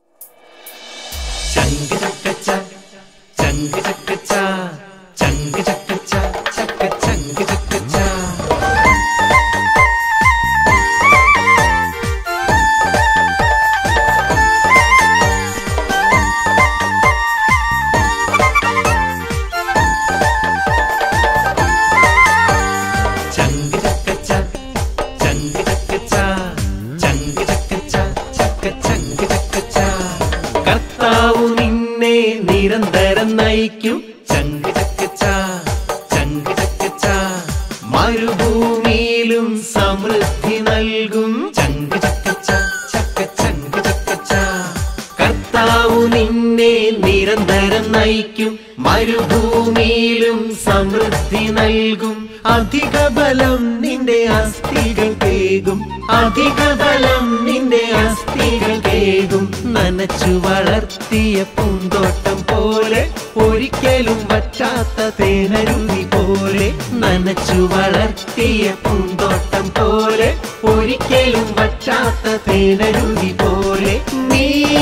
ചങ്ക് ചക്കച്ച ചങ്ക് ചക്കച്ച ചങ്ക് ചക്കച്ച ചക്ക ചങ്ക് ചക്കച്ച ചങ്ക് ചക്കച്ച ചങ്ക് ചക്കച്ച ചങ്ക് ചക്കച്ച ചക്ക ചങ്ക് ചക്കച്ച കർത്താവു നിന്നെ നിരന്തരം നയിക്കും ചങ്ക് ചക്കച്ച ചങ്ക് ചക്കച്ച മരുഭൂമിയിലും സമൃദ്ധി നൽകും ചങ്ക് ചക്കച്ച ചക്ക ചങ്ക് ചക്കച്ച കർത്താവു നിന്നെ നിരന്തരം നയിക്കും മരുഭൂമിയിലും സമൃദ്ധി നൽകും അധിക ബലം നിന്റെ അസ്ഥികൾ കേകും അധിക ബലം നിന്റെ അസ്ഥികൾ കേകും നനച്ചു വളർത്തിയ പൂന്തോട്ടം പോലെ ഒരിക്കലും വറ്റാത്ത തേനരുവി പോലെ നനച്ചു വളർത്തിയ പൂന്തോട്ടം പോലെ ഒരിക്കലും വറ്റാത്ത തേനരുവി പോലെ നീ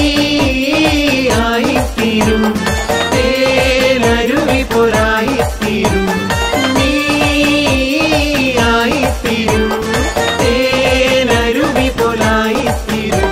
ആയിത്തീരും തേനരുവി പോരായിത്തീരും നീ ആയിത്തീരും തേനരുവി പോലായിത്തീരും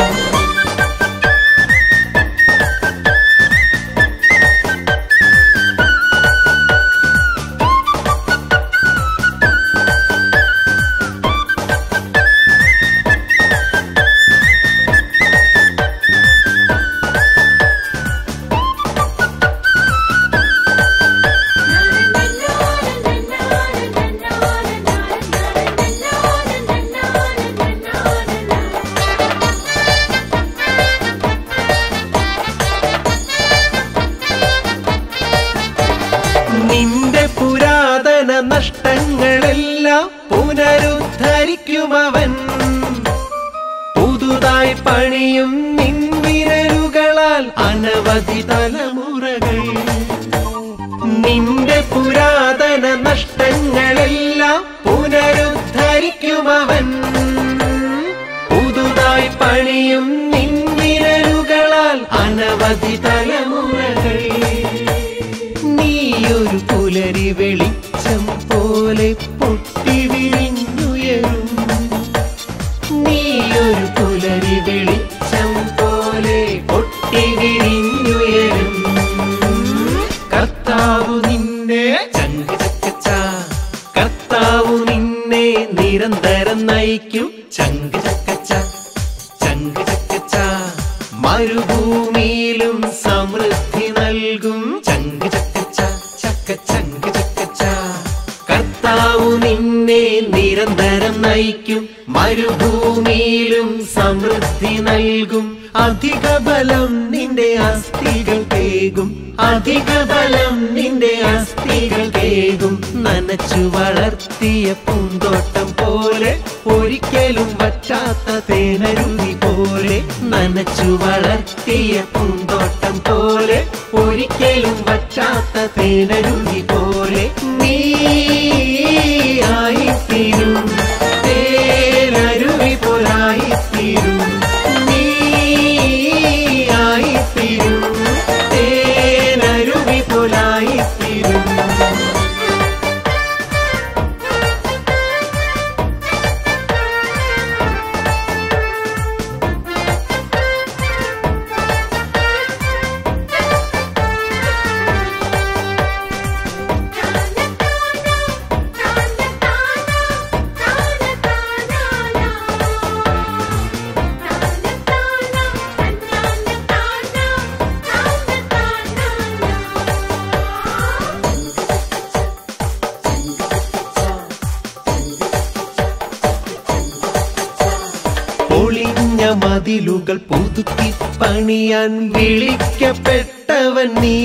നിന്റെ പുരാതന നഷ്ടങ്ങളെല്ലാം പുനരുദ്ധരിക്കുമവൻ പുതുതായി പണിയും നിൻവിരലുകളാൽ അനവധി തലമുറകൾ നിന്റെ പുരാതന നഷ്ടങ്ങളെല്ലാം പുനരുദ്ധരിക്കുമവൻ പുതുതായി പണിയും നിൻവിരലുകളാൽ അനവധി തലമുറകൾ നീയൊരു പുലരി വെളിച്ചം പോലെ പൊട്ടി വിരിഞ്ഞുയരും നീയൊരു പുലരി വെളിച്ചം പോലെ പൊട്ടി വിരിഞ്ഞുയരും കർത്താവു നിന്നെ ചങ്ക് ചക്കച്ച കർത്താവു നിന്നെ നിരന്തരം നയിക്കും ചങ്ക് ചക്കച്ച ചങ്ക് ചക്കച്ച മരുഭൂമിയിലും സമൃദ്ധി നൽകും ചങ്ക് ചക്കച്ച ചക്ക ചങ്ക് ചക്കച്ച കർത്താവു നിന്നെ നിരന്തരം നയിക്കും മരുഭൂമിയിലും സമൃദ്ധി നൽകും അധിക ബലം നിന്റെ അസ്ഥികൾ കേകും അധിക ബലം നിന്റെ അസ്ഥികൾ കേകും നനച്ചു വളർത്തിയ പൂന്തോട്ടം പോലെ ഒരിക്കലും വറ്റാത്ത തേനരുവി പോലെ നനച്ചു വളർത്തിയ പൂന്തോട്ടം പോലെ ഒരിക്കലും വറ്റാത്ത തേനരുവി പോലെ നീ ആയിത്തീരും തേനരുവി പോലായിത്തീരും നീ ആയിത്തീരും തേനരുവി പോലായിത്തീരും പൊളിഞ്ഞ മതിലുകൾ പുതുക്കി പണിയാൻ വിളിക്കപ്പെട്ടവൻ നീ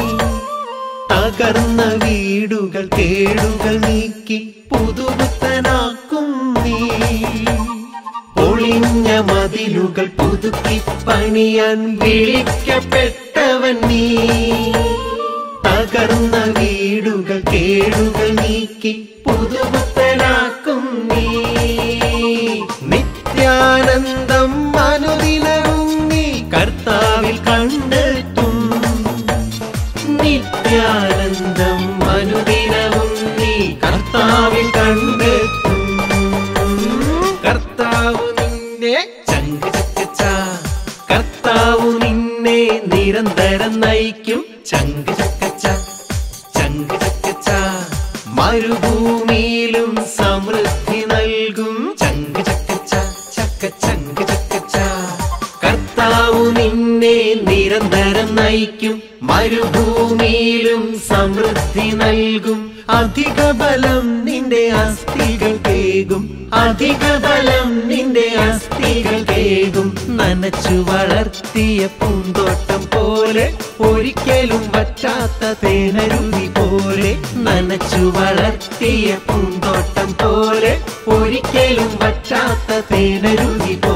തകർന്ന വീടുകൾ കേടുകൾ നീക്കി പുതുപുത്തനാക്കും നീ പൊളിഞ്ഞ മതിലുകൾ പുതുക്കി പണിയാൻ വിളിക്കപ്പെട്ടവൻ നീ തകർന്ന വീടുകൾ കേടുകൾ നീക്കി പുതുപുത്തനാക്കും നീ നിത്യാനന്ദം അനുദിനവും നീ കർത്ത കർത്താവ് നിന്നെ ചങ്ക് ചക്കച്ച കർത്താവ് നിന്നെ നിരന്തരം നയിക്കും ചങ്ക് ചക്കച്ച ചങ്ക് ചക്കച്ച മരുഭൂമിയിലും സമൃദ്ധി നൽകും ചങ്ക് ചക്കച്ച ചക്ക ചങ്ക് ചക്കച്ച കർത്താവ് നിന്നെ നിരന്തരം നയിക്കും മരുഭൂമിയിലും സമൃദ്ധി നൽകും അധിക ബലം നിന്റെ അസ്ഥികൾ കേകും അധിക ബലം നിന്റെ അസ്ഥികൾ കേകും നനച്ചു വളർത്തിയ പൂന്തോട്ടം പോലെ ഒരിക്കലും വറ്റാത്ത തേനരുവി പോലെ നനച്ചു വളർത്തിയ പൂന്തോട്ടം പോലെ ഒരിക്കലും വറ്റാത്ത തേനരുവി